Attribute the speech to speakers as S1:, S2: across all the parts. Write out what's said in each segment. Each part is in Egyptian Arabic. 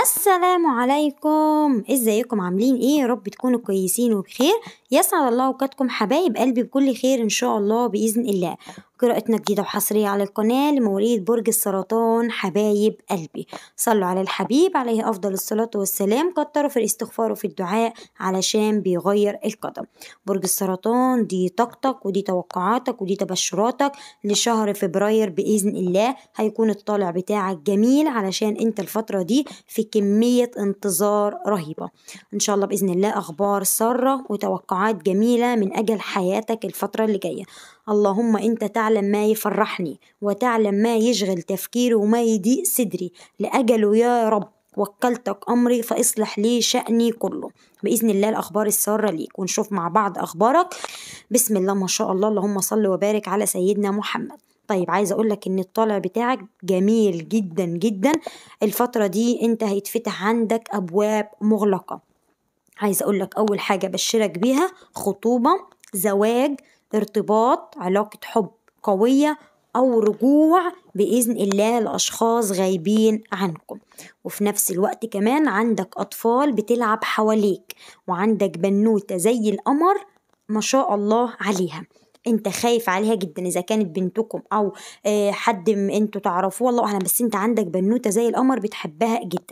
S1: السلام عليكم ازيكم عاملين ايه يا رب تكونوا كويسين وبخير يسعد الله اوقاتكم حبايب قلبي بكل خير ان شاء الله باذن الله قراءتنا جديدة وحصرية على القناة لمواليد برج السرطان حبايب قلبي صلوا على الحبيب عليه أفضل الصلاة والسلام كتروا في الاستغفار وفي الدعاء علشان بيغير القدم برج السرطان دي طاقتك ودي توقعاتك ودي تبشراتك لشهر فبراير بإذن الله هيكون الطالع بتاعك جميل علشان انت الفترة دي في كمية انتظار رهيبة ان شاء الله بإذن الله أخبار سارة وتوقعات جميلة من أجل حياتك الفترة اللي جاية اللهم انت تعلم ما يفرحني وتعلم ما يشغل تفكيري وما يضيق صدري لأجله يا رب وكلتك أمري فاصلح لي شأني كله بإذن الله الأخبار السارة ليك ونشوف مع بعض أخبارك بسم الله ما شاء الله اللهم صل وبارك على سيدنا محمد طيب عايزه اقول لك ان الطالع بتاعك جميل جدا جدا الفتره دي انت هيتفتح عندك ابواب مغلقه عايزه اقول لك اول حاجه بشرك بيها خطوبه زواج ارتباط علاقه حب قويه او رجوع باذن الله لاشخاص غايبين عنكم وفي نفس الوقت كمان عندك اطفال بتلعب حواليك وعندك بنوته زي القمر ما شاء الله عليها انت خايف عليها جدا اذا كانت بنتكم او آه، حد م- انتوا تعرفوه والله اعلم بس انت عندك بنوته زي القمر بتحبها جدا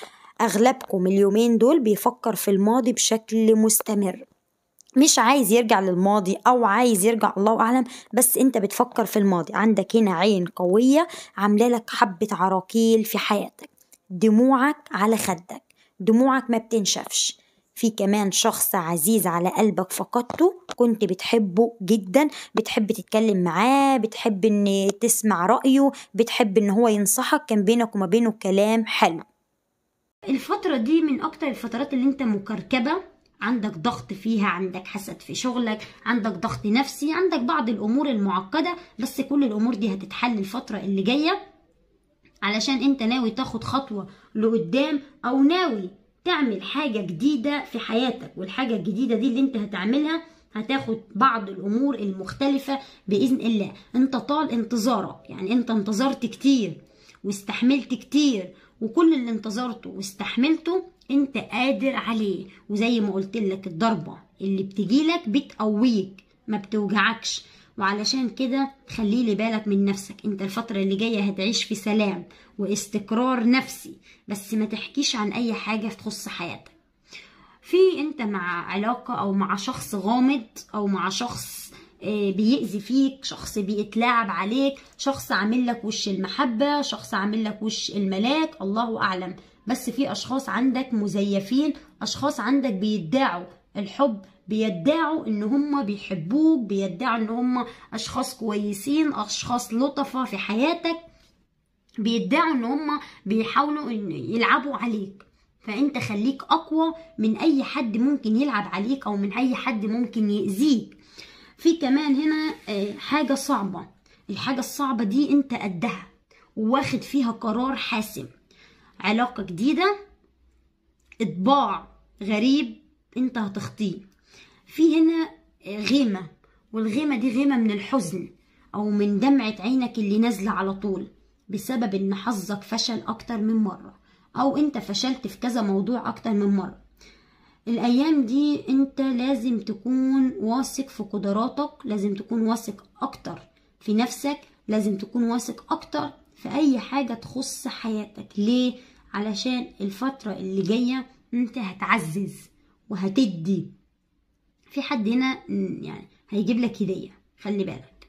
S1: اغلبكم اليومين دول بيفكر في الماضي بشكل مستمر مش عايز يرجع للماضي او عايز يرجع الله اعلم بس انت بتفكر في الماضي عندك هنا عين قويه عامله لك حبه عراقيل في حياتك دموعك على خدك دموعك ما بتنشفش في كمان شخص عزيز على قلبك فقدته كنت بتحبه جدا بتحب تتكلم معاه بتحب ان تسمع رأيه بتحب ان هو ينصحك كان بينك وما بينه كلام حلو
S2: الفترة دي من أكتر الفترات اللي أنت مكركبة عندك ضغط فيها عندك حسد في شغلك عندك ضغط نفسي عندك بعض الأمور المعقدة بس كل الأمور دي هتتحل الفترة اللي جاية علشان أنت ناوي تاخد خطوة لقدام أو ناوي تعمل حاجة جديدة في حياتك والحاجة الجديدة دي اللي أنت هتعملها هتاخد بعض الأمور المختلفة بإذن الله أنت طال انتظارك يعني أنت انتظرت كتير واستحملت كتير وكل اللي انتظرته واستحملته انت قادر عليه وزي ما قلت لك الضربة اللي بتجيلك بتقويك ما بتوجعكش وعلشان كده خليلي بالك من نفسك انت الفترة اللي جاية هتعيش في سلام واستقرار نفسي بس ما تحكيش عن اي حاجة تخص حياتك في انت مع علاقة او مع شخص غامض او مع شخص آه، بيأذي فيك شخص بيتلاعب عليك شخص عامل لك وش المحبة شخص عامل لك وش الملاك الله أعلم بس في أشخاص عندك مزيفين أشخاص عندك بيدعوا الحب بيدعوا ان هم بيحبوك بيدعوا ان هم اشخاص كويسين اشخاص لطفة في حياتك بيدعوا ان هم بيحاولوا ان يلعبوا عليك فانت خليك اقوى من اي حد ممكن يلعب عليك او من اي حد ممكن يأذيك في كمان هنا آه، حاجة صعبة الحاجة الصعبة دي انت قدها وواخد فيها قرار حاسم علاقة جديدة اطباع غريب انت هتخطيه في هنا آه، غيمة والغيمة دي غيمة من الحزن او من دمعة عينك اللي نازلة على طول بسبب ان حظك فشل اكتر من مرة او انت فشلت في كذا موضوع اكتر من مرة الايام دي انت لازم تكون واثق في قدراتك لازم تكون واثق اكتر في نفسك لازم تكون واثق اكتر في اي حاجة تخص حياتك ليه علشان الفترة اللي جاية انت هتعزز وهتدي في حد هنا م، يعني هيجيب لك هدية خلي بالك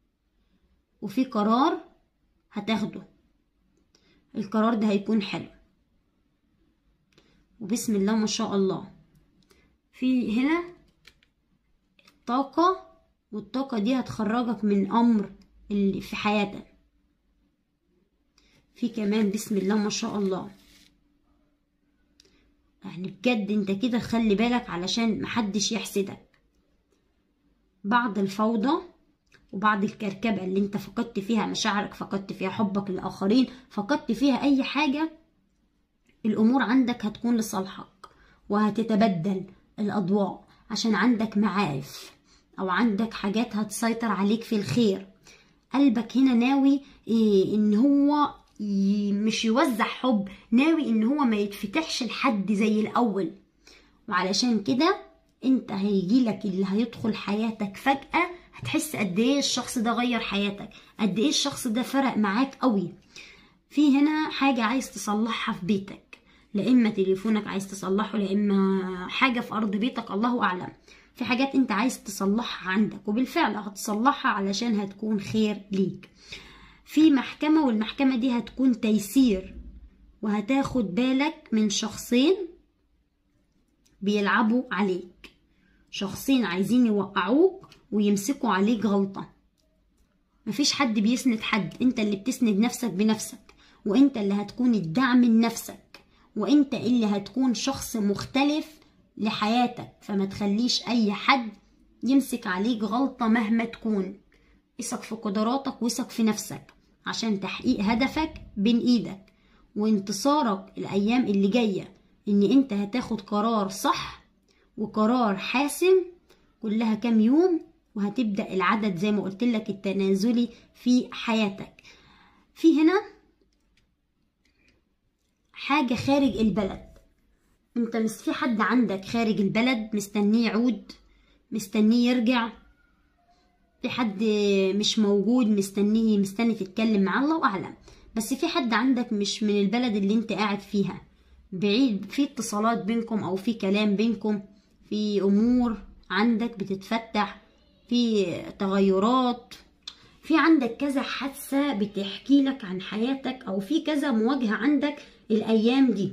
S2: وفي قرار هتاخده القرار ده هيكون حلو وبسم الله ما شاء الله في هنا طاقة والطاقة دي هتخرجك من أمر اللي في حياتك في كمان بسم الله ما شاء الله يعني بجد انت كده خلي بالك علشان محدش يحسدك بعض الفوضى وبعض الكركبة اللي انت فقدت فيها مشاعرك فقدت فيها حبك للآخرين فقدت فيها أي حاجة الأمور عندك هتكون لصالحك وهتتبدل الأضواء عشان عندك معارف أو عندك حاجات هتسيطر عليك في الخير قلبك هنا ناوي إيه إن هو ي... مش يوزع حب ناوي ان هو ما يتفتحش لحد زي الاول وعلشان كده انت هيجيلك اللي هيدخل حياتك فجأة هتحس قد ايه الشخص ده غير حياتك قد ايه الشخص ده فرق معاك قوي في هنا حاجة عايز تصلحها في بيتك لا اما تليفونك عايز تصلحه لا اما حاجة في ارض بيتك الله اعلم في حاجات انت عايز تصلحها عندك وبالفعل هتصلحها علشان هتكون خير ليك في محكمة والمحكمة دي هتكون تيسير وهتاخد بالك من شخصين بيلعبوا عليك شخصين عايزين يوقعوك ويمسكوا عليك غلطة مفيش حد بيسند حد انت اللي بتسند نفسك بنفسك وانت اللي هتكون الدعم لنفسك وانت اللي هتكون شخص مختلف لحياتك فما تخليش اي حد يمسك عليك غلطة مهما تكون اثق في قدراتك وثق في نفسك عشان تحقيق هدفك بين ايدك وانتصارك الايام اللي جايه ان انت هتاخد قرار صح وقرار حاسم كلها كام يوم وهتبدا العدد زي ما قلت لك التنازلي في حياتك في هنا حاجه خارج البلد انت مش في حد عندك خارج البلد مستنيه يعود مستنيه يرجع في حد مش موجود مستنيه مستني تتكلم معاه الله اعلم بس في حد عندك مش من البلد اللي انت قاعد فيها بعيد في اتصالات بينكم او في كلام بينكم في امور عندك بتتفتح في تغيرات في عندك كذا حادثة بتحكي لك عن حياتك او في كذا مواجهة عندك الايام دي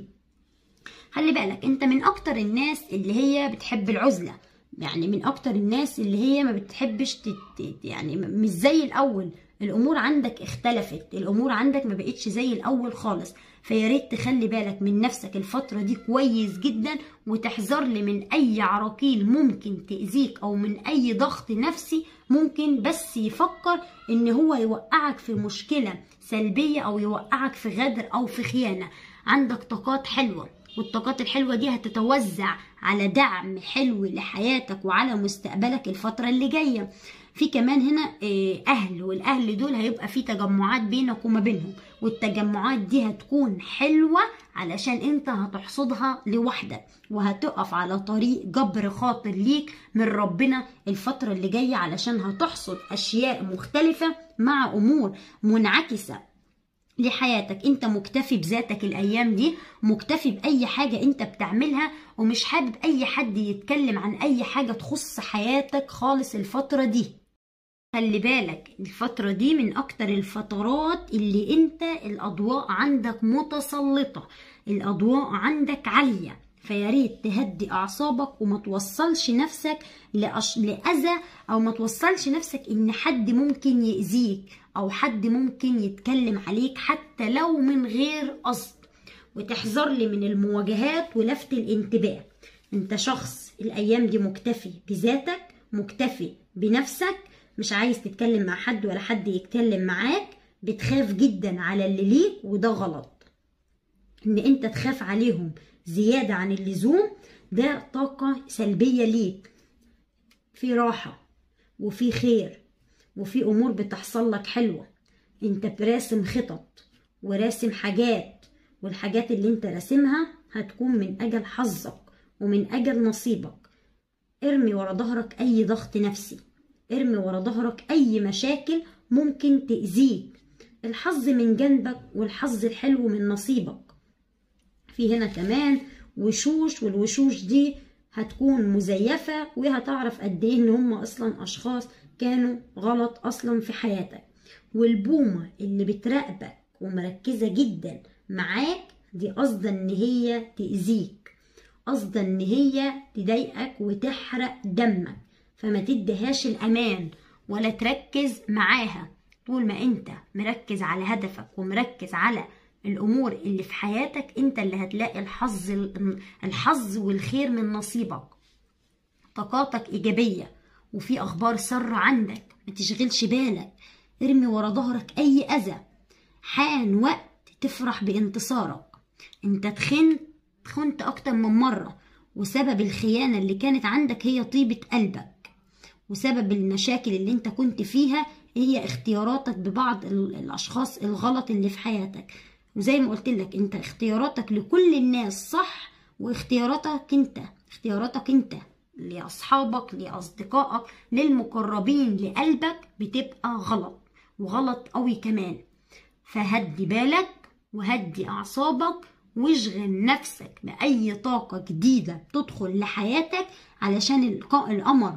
S2: خلي بالك انت من اكتر الناس اللي هي بتحب العزلة يعني من اكتر الناس اللي هي ما بتحبش تت يعني مش زي الاول الامور عندك اختلفت الامور عندك ما بقتش زي الاول خالص فيا ريت تخلي بالك من نفسك الفتره دي كويس جدا وتحذر لي من اي عراقيل ممكن تاذيك او من اي ضغط نفسي ممكن بس يفكر ان هو يوقعك في مشكله سلبيه او يوقعك في غدر او في خيانه عندك طاقات حلوه والطاقات الحلوة دي هتتوزع على دعم حلو لحياتك وعلى مستقبلك الفترة اللي جاية في كمان هنا أهل والأهل دول هيبقى في تجمعات بينك وما بينهم والتجمعات دي هتكون حلوة علشان انت هتحصدها لوحدك وهتقف على طريق جبر خاطر ليك من ربنا الفترة اللي جاية علشان هتحصد أشياء مختلفة مع أمور منعكسة لحياتك انت مكتفي بذاتك الايام دي مكتفي باي حاجة انت بتعملها ومش حابب اي حد يتكلم عن اي حاجة تخص حياتك خالص الفترة دي خلي بالك الفترة دي من اكتر الفترات اللي انت الاضواء عندك متسلطة الاضواء عندك عالية فياريت تهدي اعصابك وما توصلش نفسك لأش... لاذى او ما توصلش نفسك ان حد ممكن يأذيك او حد ممكن يتكلم عليك حتى لو من غير قصد وتحذر لي من المواجهات ولفت الانتباه انت شخص الايام دي مكتفي بذاتك مكتفي بنفسك مش عايز تتكلم مع حد ولا حد يتكلم معاك بتخاف جدا على اللي ليك وده غلط ان انت تخاف عليهم زيادة عن اللزوم ده طاقة سلبية ليك في راحة وفي خير وفي امور بتحصل لك حلوة انت براسم خطط وراسم حاجات والحاجات اللي انت راسمها هتكون من اجل حظك ومن اجل نصيبك ارمي ورا ظهرك اي ضغط نفسي ارمي ورا ظهرك اي مشاكل ممكن تأذيك الحظ من جنبك والحظ الحلو من نصيبك في هنا كمان وشوش والوشوش دي هتكون مزيفة وهتعرف قد ايه ان هم اصلا اشخاص كانوا غلط اصلا في حياتك والبومة اللي بتراقبك ومركزة جدا معاك دي قصدا ان هي تأذيك قصدا ان هي تضايقك وتحرق دمك فما تديهاش الامان ولا تركز معاها طول ما انت مركز على هدفك ومركز على الامور اللي في حياتك انت اللي هتلاقي الحظ الحظ والخير من نصيبك طاقاتك ايجابيه وفي اخبار سر عندك ما تشغلش بالك ارمي ورا ظهرك اي اذى حان وقت تفرح بانتصارك انت تخنت تخنت اكتر من مره وسبب الخيانه اللي كانت عندك هي طيبه قلبك وسبب المشاكل اللي انت كنت فيها هي اختياراتك ببعض ال- الاشخاص الغلط اللي في حياتك وزي ما قلت لك انت اختياراتك لكل الناس صح واختياراتك انت اختياراتك انت لاصحابك لاصدقائك للمقربين لقلبك بتبقى غلط وغلط قوي كمان فهدي بالك وهدي اعصابك واشغل نفسك باي طاقه جديده تدخل لحياتك علشان الق- القمر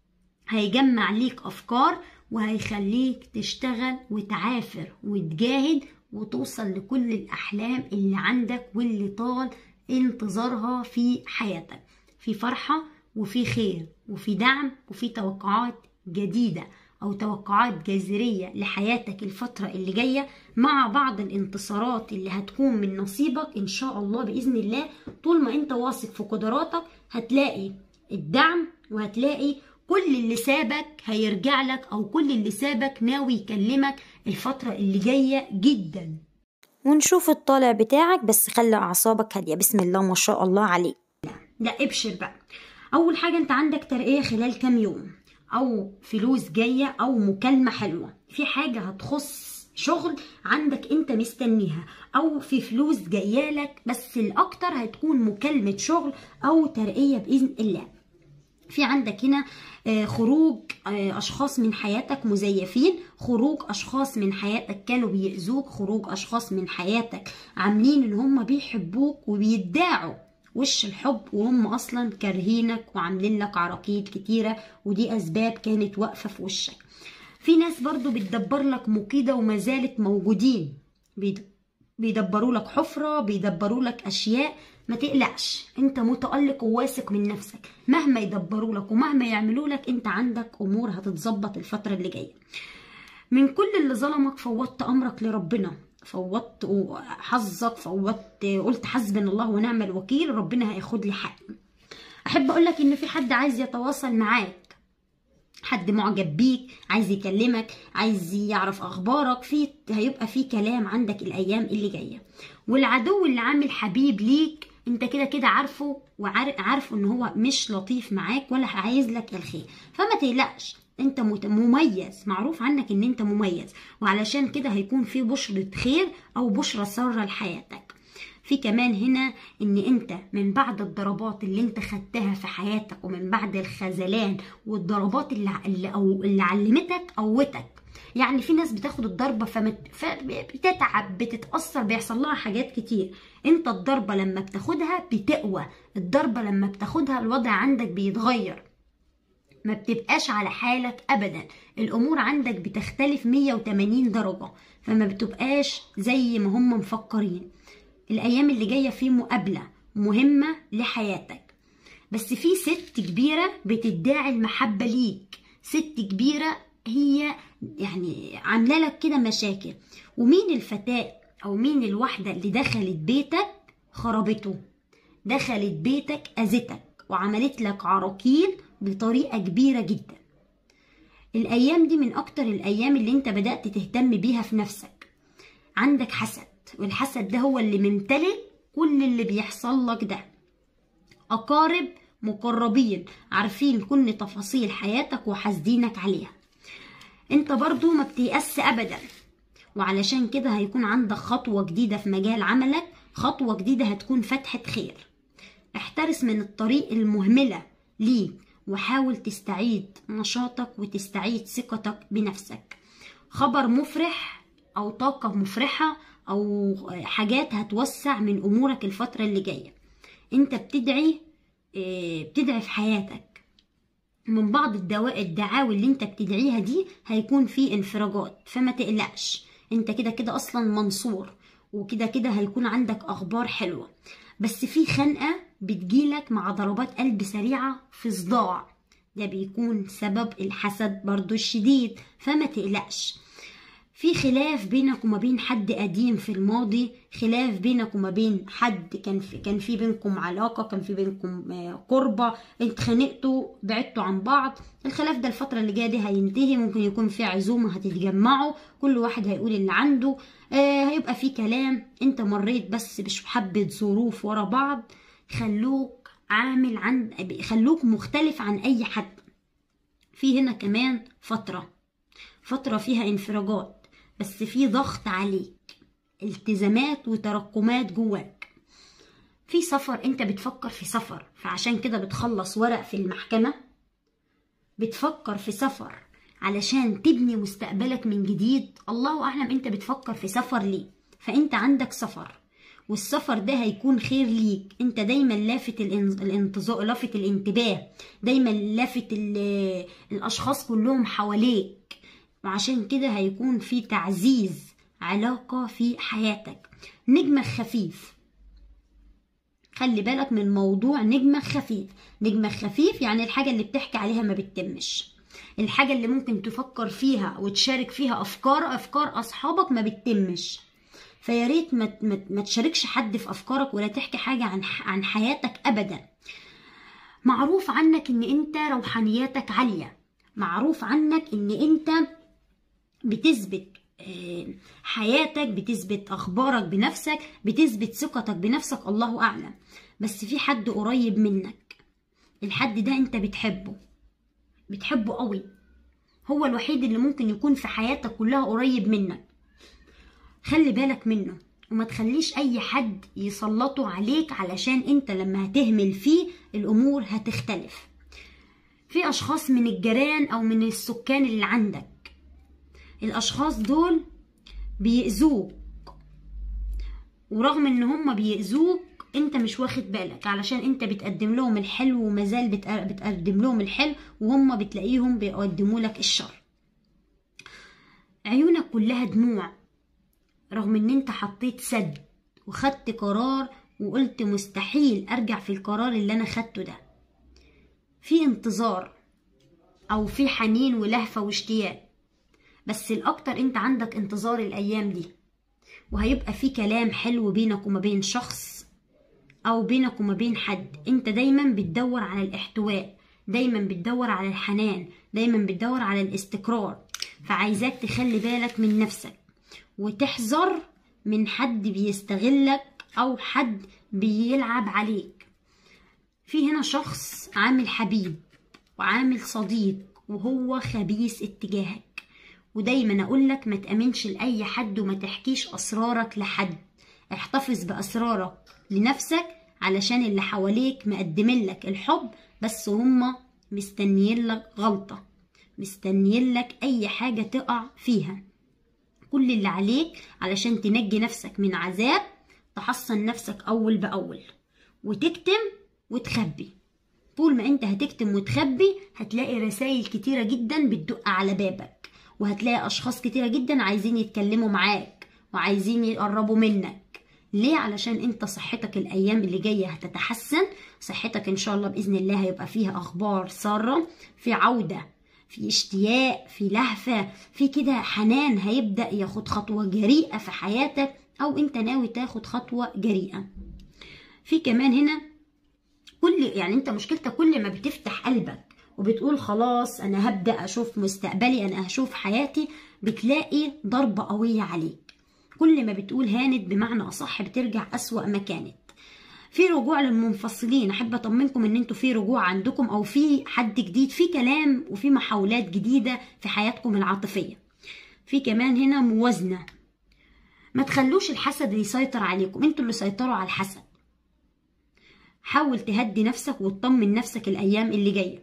S2: هيجمع ليك افكار وهيخليك تشتغل وتعافر وتجاهد وتوصل لكل الاحلام اللي عندك واللي طال انتظارها في حياتك في فرحه وفي خير وفي دعم وفي توقعات جديده او توقعات جذريه لحياتك الفتره اللي جايه مع بعض الانتصارات اللي هتكون من نصيبك ان شاء الله باذن الله طول ما انت واثق في قدراتك هتلاقي الدعم وهتلاقي كل اللي سابك هيرجع لك او كل اللي سابك ناوي يكلمك الفتره اللي جايه جدا
S1: ونشوف الطالع بتاعك بس خلي أعصابك هادية بسم الله ما شاء الله عليك
S2: لا ابشر بقى اول حاجه انت عندك ترقيه خلال كام يوم او فلوس جايه او مكالمه حلوه في حاجه هتخص شغل عندك انت مستنيها او في فلوس جايه لك بس الاكتر هتكون مكالمه شغل او ترقيه باذن الله في عندك هنا آه، خروج آه، اشخاص من حياتك مزيفين خروج اشخاص من حياتك كانوا بيأذوك خروج اشخاص من حياتك عاملين ان هم بيحبوك وبيدعوا وش الحب وهم اصلا كارهينك وعاملين لك عراقيل كتيره ودي اسباب كانت واقفه في وشك في ناس برضو بتدبر لك مكيده وما زالت موجودين بيد- بيدبروا لك حفرة بيدبروا لك أشياء ما تقلقش انت متألق وواثق من نفسك مهما يدبروا لك ومهما يعملوا لك انت عندك أمور هتتظبط الفترة اللي جاية من كل اللي ظلمك فوضت أمرك لربنا فوضت حظك فوضت قلت حسبنا الله ونعم الوكيل ربنا هياخد لي حقي أحب أقول لك إن في حد عايز يتواصل معاك حد معجب بيك عايز يكلمك عايز يعرف اخبارك في هيبقى في كلام عندك الايام اللي جايه والعدو اللي عامل حبيب ليك انت كده كده عارفه وعارفه ان هو مش لطيف معاك ولا عايز لك الخير فما تقلقش انت مت- مميز معروف عنك ان انت مميز وعلشان كده هيكون في بشرة خير او بشرة سارة لحياتك في كمان هنا ان انت من بعد الضربات اللي انت خدتها في حياتك ومن بعد الخذلان والضربات اللي اللي, أو اللي علمتك قوتك يعني في ناس بتاخد الضربه فمت... فبتتعب بتتاثر بيحصل لها حاجات كتير انت الضربه لما بتاخدها بتقوى الضربه لما بتاخدها الوضع عندك بيتغير ما بتبقاش على حالك ابدا الامور عندك بتختلف 180 درجه فما بتبقاش زي ما هم مفكرين الايام اللي جايه في مقابله مهمه لحياتك بس في ست كبيره بتدعي المحبه ليك ست كبيره هي يعني عامله لك كده مشاكل ومين الفتاه او مين الواحده اللي دخلت بيتك خربته دخلت بيتك اذتك وعملت لك عراقيل بطريقه كبيره جدا الايام دي من اكتر الايام اللي انت بدات تهتم بيها في نفسك عندك حسد والحسد ده هو اللي ممتلك كل اللي بيحصل لك ده أقارب مقربين عارفين كل تفاصيل حياتك وحاسدينك عليها انت برضو ما بتيأس أبدا وعلشان كده هيكون عندك خطوة جديدة في مجال عملك خطوة جديدة هتكون فتحة خير احترس من الطريق المهملة ليك وحاول تستعيد نشاطك وتستعيد ثقتك بنفسك خبر مفرح أو طاقة مفرحة او حاجات هتوسع من امورك الفتره اللي جايه انت بتدعي بتدعي في حياتك من بعض الدواء الدعاوي اللي انت بتدعيها دي هيكون في انفراجات فما تقلقش انت كده كده اصلا منصور وكده كده هيكون عندك اخبار حلوه بس في خنقه بتجيلك مع ضربات قلب سريعه في صداع ده بيكون سبب الحسد برضو الشديد فما تقلقش في خلاف بينك وما بين حد قديم في الماضي خلاف بينك وما بين حد كان في كان في بينكم علاقه كان في بينكم قربه اتخانقتوا بعدتوا عن بعض الخلاف ده الفتره اللي جايه دي هينتهي ممكن يكون في عزومه هتتجمعوا كل واحد هيقول اللي عنده آه هيبقى في كلام انت مريت بس بحبه ظروف ورا بعض خلوك عامل عن خلوك مختلف عن اي حد في هنا كمان فترة فترة فيها انفراجات بس في ضغط عليك التزامات وتراكمات جواك في سفر انت بتفكر في سفر فعشان كده بتخلص ورق في المحكمة بتفكر في سفر علشان تبني مستقبلك من جديد الله اعلم انت بتفكر في سفر ليه فانت عندك سفر والسفر ده هيكون خير ليك انت دايما لافت الانتظار لافت الانتباه دايما لافت الاشخاص كلهم حواليك وعشان كده هيكون في تعزيز علاقة في حياتك نجمة خفيف خلي بالك من موضوع نجمة خفيف نجمة خفيف يعني الحاجة اللي بتحكي عليها ما بتتمش الحاجة اللي ممكن تفكر فيها وتشارك فيها أفكار أفكار أصحابك ما بتتمش فيا ريت ما, ما, ما تشاركش حد في أفكارك ولا تحكي حاجة عن عن حياتك أبدا معروف عنك إن أنت روحانياتك عالية معروف عنك إن أنت بتثبت حياتك بتثبت اخبارك بنفسك بتثبت ثقتك بنفسك الله اعلم بس في حد قريب منك الحد ده انت بتحبه بتحبه قوي هو الوحيد اللي ممكن يكون في حياتك كلها قريب منك خلي بالك منه وما تخليش اي حد يسلطه عليك علشان انت لما هتهمل فيه الامور هتختلف في اشخاص من الجيران او من السكان اللي عندك الاشخاص دول بيأذوك ورغم ان هم بيأذوك انت مش واخد بالك علشان انت بتقدم لهم الحلو ومازال بتقدم لهم الحلو وهم بتلاقيهم بيقدموا لك الشر عيونك كلها دموع رغم ان انت حطيت سد وخدت قرار وقلت مستحيل ارجع في القرار اللي انا خدته ده في انتظار او في حنين ولهفة واشتياق بس الاكتر انت عندك انتظار الايام دي وهيبقى في كلام حلو بينك وما بين شخص او بينك وما بين حد انت دايما بتدور على الاحتواء دايما بتدور على الحنان دايما بتدور على الاستقرار فعايزاك تخلي بالك من نفسك وتحذر من حد بيستغلك او حد بيلعب عليك في هنا شخص عامل حبيب وعامل صديق وهو خبيث اتجاهك ودايما اقول لك ما تامنش لاي حد وما تحكيش اسرارك لحد احتفظ باسرارك لنفسك علشان اللي حواليك مقدمين لك الحب بس هما مستنيين لك غلطه مستنيين لك اي حاجه تقع فيها كل اللي عليك علشان تنجي نفسك من عذاب تحصن نفسك اول باول وتكتم وتخبي طول ما انت هتكتم وتخبي هتلاقي رسائل كتيره جدا بتدق على بابك وهتلاقي اشخاص كتيره جدا عايزين يتكلموا معاك وعايزين يقربوا منك ليه علشان انت صحتك الايام اللي جايه هتتحسن صحتك ان شاء الله باذن الله هيبقى فيها اخبار ساره في عوده في اشتياق في لهفه في كده حنان هيبدا ياخد خطوه جريئه في حياتك او انت ناوي تاخد خطوه جريئه في كمان هنا كل يعني انت مشكلتك كل ما بتفتح قلبك وبتقول خلاص انا هبدا اشوف مستقبلي انا هشوف حياتي بتلاقي ضربه قويه عليك كل ما بتقول هانت بمعنى اصح بترجع اسوا ما كانت في رجوع للمنفصلين احب اطمنكم ان انتوا في رجوع عندكم او في حد جديد في كلام وفي محاولات جديده في حياتكم العاطفيه في كمان هنا موازنه ما تخلوش الحسد يسيطر عليكم انتوا اللي سيطروا على الحسد حاول تهدي نفسك وتطمن نفسك الايام اللي جايه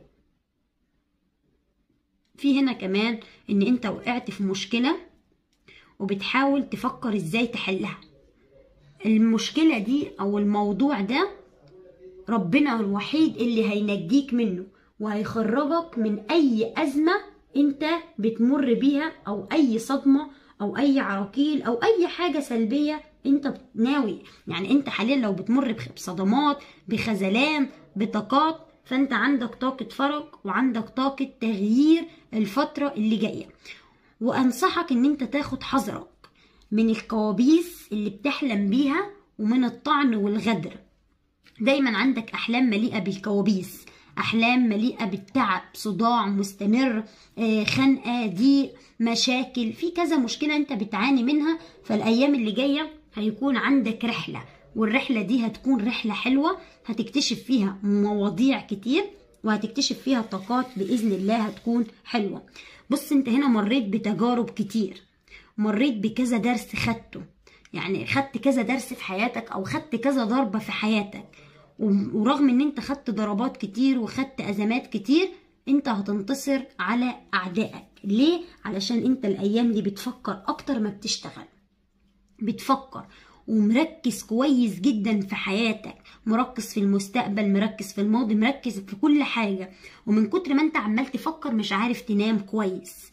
S2: في هنا كمان ان انت وقعت في مشكله وبتحاول تفكر ازاي تحلها المشكله دي او الموضوع ده ربنا الوحيد اللي هينجيك منه وهيخرجك من اي ازمه انت بتمر بيها او اي صدمه او اي عراقيل او اي حاجه سلبيه انت ناوي يعني انت حاليا لو بتمر بصدمات بخذلان بطاقات فانت عندك طاقة فرج وعندك طاقة تغيير الفترة اللي جاية وانصحك ان انت تاخد حذرك من الكوابيس اللي بتحلم بيها ومن الطعن والغدر دايما عندك احلام مليئة بالكوابيس احلام مليئة بالتعب صداع مستمر خنقة ضيق مشاكل في كذا مشكلة انت بتعاني منها فالايام اللي جاية هيكون عندك رحلة والرحلة دي هتكون رحلة حلوة هتكتشف فيها مواضيع كتير وهتكتشف فيها طاقات باذن الله هتكون حلوه بص انت هنا مريت بتجارب كتير مريت بكذا درس خدته يعني خدت كذا درس في حياتك او خدت كذا ضربه في حياتك ورغم ان انت خدت ضربات كتير وخدت ازمات كتير انت هتنتصر على اعدائك ليه علشان انت الايام دي بتفكر اكتر ما بتشتغل بتفكر ومركز كويس جدا في حياتك مركز في المستقبل مركز في الماضي مركز في كل حاجة ومن كتر ما انت عمال تفكر مش عارف تنام كويس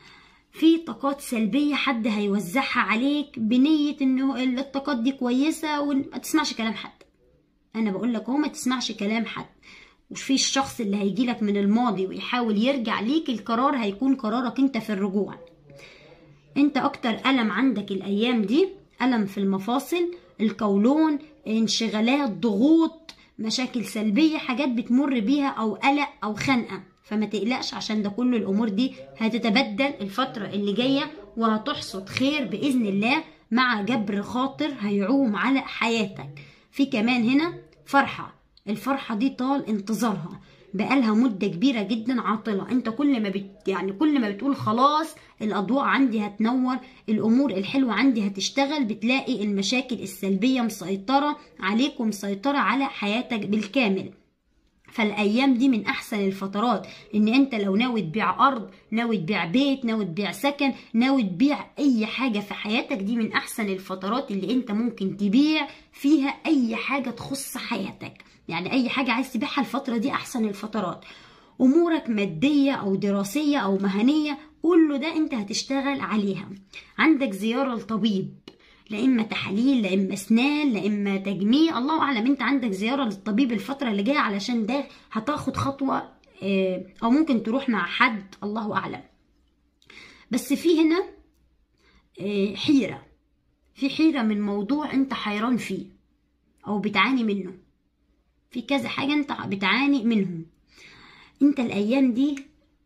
S2: في طاقات سلبية حد هيوزعها عليك بنية انه الطاقات دي كويسة وما تسمعش كلام حد انا بقول لك اهو ما تسمعش كلام حد وفي الشخص اللي هيجي لك من الماضي ويحاول يرجع ليك القرار هيكون قرارك انت في الرجوع انت اكتر الم عندك الايام دي الم في المفاصل القولون انشغالات ضغوط مشاكل سلبية حاجات بتمر بيها او قلق او خنقة فما تقلقش عشان ده كل الامور دي هتتبدل الفترة اللي جاية وهتحصد خير باذن الله مع جبر خاطر هيعوم على حياتك في كمان هنا فرحة الفرحة دي طال انتظارها بقالها مدة كبيرة جدا عاطلة انت كل ما بت يعني كل ما بتقول خلاص الاضواء عندي هتنور الامور الحلوة عندي هتشتغل بتلاقي المشاكل السلبية مسيطرة عليك ومسيطرة على حياتك بالكامل فالايام دي من احسن الفترات ان انت لو ناوي تبيع ارض ناوي تبيع بيت ناوي تبيع سكن ناوي تبيع اي حاجه في حياتك دي من احسن الفترات اللي انت ممكن تبيع فيها اي حاجه تخص حياتك يعني اي حاجه عايز تبيعها الفتره دي احسن الفترات امورك ماديه او دراسيه او مهنيه كله ده انت هتشتغل عليها عندك زياره لطبيب لا اما تحاليل لا اما اسنان لا اما تجميع الله اعلم انت عندك زياره للطبيب الفتره اللي جايه علشان ده هتاخد خطوه او ممكن تروح مع حد الله اعلم بس في هنا حيره في حيره من موضوع انت حيران فيه او بتعاني منه في كذا حاجه انت بتعاني منهم انت الايام دي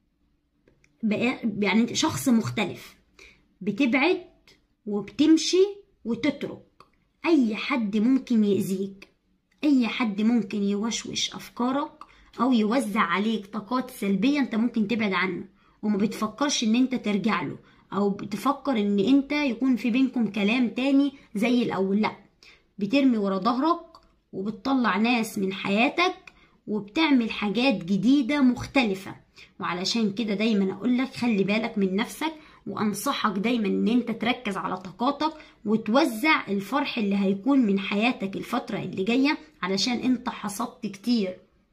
S2: بقى يعني انت شخص مختلف بتبعد وبتمشي وتترك اي حد ممكن يأذيك اي حد ممكن يوشوش افكارك او يوزع عليك طاقات سلبية انت ممكن تبعد عنه وما بتفكرش ان انت ترجع له او بتفكر ان انت يكون في بينكم كلام تاني زي الاول لا بترمي ورا ظهرك وبتطلع ناس من حياتك وبتعمل حاجات جديدة مختلفة وعلشان كده دايما اقولك خلي بالك من نفسك وانصحك دايما ان انت تركز على طاقاتك وتوزع الفرح اللي هيكون من حياتك الفترة اللي جاية علشان انت حصدت كتير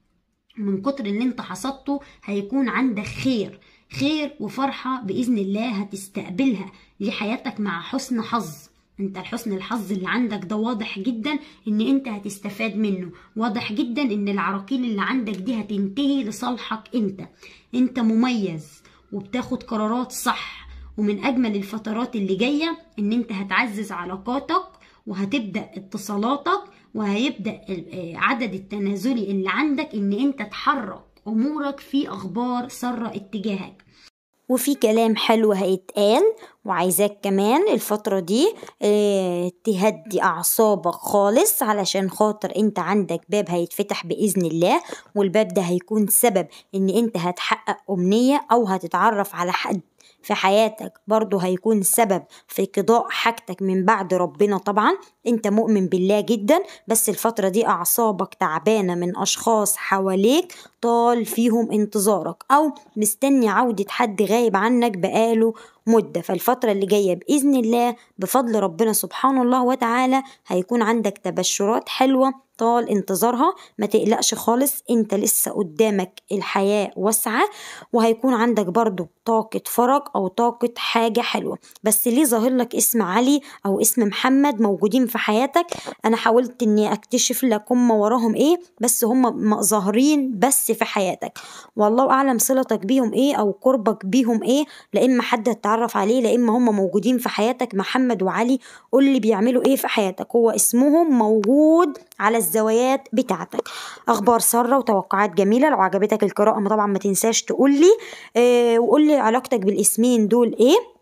S2: من كتر اللي انت حصدته هيكون عندك خير خير وفرحة بإذن الله هتستقبلها لحياتك مع حسن حظ انت الحسن الحظ اللي عندك ده واضح جدا ان انت هتستفاد منه واضح جدا ان العراقيل اللي عندك دي هتنتهي لصالحك انت انت مميز وبتاخد قرارات صح ومن اجمل الفترات اللي جايه ان انت هتعزز علاقاتك وهتبدا اتصالاتك وهيبدا عدد التنازلي اللي عندك ان انت تحرك امورك في اخبار ساره اتجاهك
S1: وفي كلام حلو هيتقال وعايزاك كمان الفترة دي اه تهدي أعصابك خالص علشان خاطر انت عندك باب هيتفتح بإذن الله والباب ده هيكون سبب ان انت هتحقق أمنية أو هتتعرف على حد في حياتك برضه هيكون سبب في قضاء حاجتك من بعد ربنا طبعا انت مؤمن بالله جدا بس الفترة دي أعصابك تعبانة من أشخاص حواليك طال فيهم انتظارك أو مستني عودة حد غايب عنك بقاله مدة فالفترة اللي جاية بإذن الله بفضل ربنا سبحانه الله وتعالى هيكون عندك تبشرات حلوة طال انتظارها ما تقلقش خالص انت لسه قدامك الحياة واسعة وهيكون عندك برضو طاقة فرج او طاقة حاجة حلوة بس ليه ظاهر لك اسم علي او اسم محمد موجودين في حياتك انا حاولت اني اكتشف لك هم وراهم ايه بس هم ظاهرين بس في حياتك والله اعلم صلتك بيهم ايه او قربك بيهم ايه لا اما حد تتعرف عليه لا اما هم موجودين في حياتك محمد وعلي قول لي بيعملوا ايه في حياتك هو اسمهم موجود على الزوايات بتاعتك اخبار ساره وتوقعات جميله لو عجبتك القراءه طبعا ما تنساش تقول لي آه وقول لي علاقتك بالاسمين دول ايه